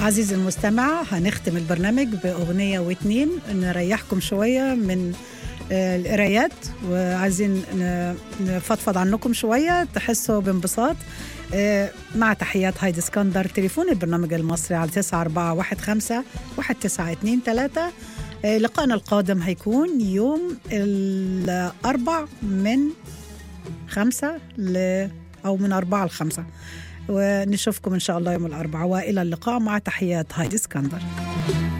عزيزي المستمع هنختم البرنامج بأغنية واتنين نريحكم شوية من آه، القرايات وعايزين ن- نفضفض عنكم شوية تحسوا بانبساط آه، مع تحيات هايدي اسكندر تليفون البرنامج المصري على 9415 1923 آه، لقائنا القادم هيكون يوم الأربع من خمسة ل أو من أربعة لخمسة ونشوفكم إن شاء الله يوم الأربعاء وإلى اللقاء مع تحيات هايدي اسكندر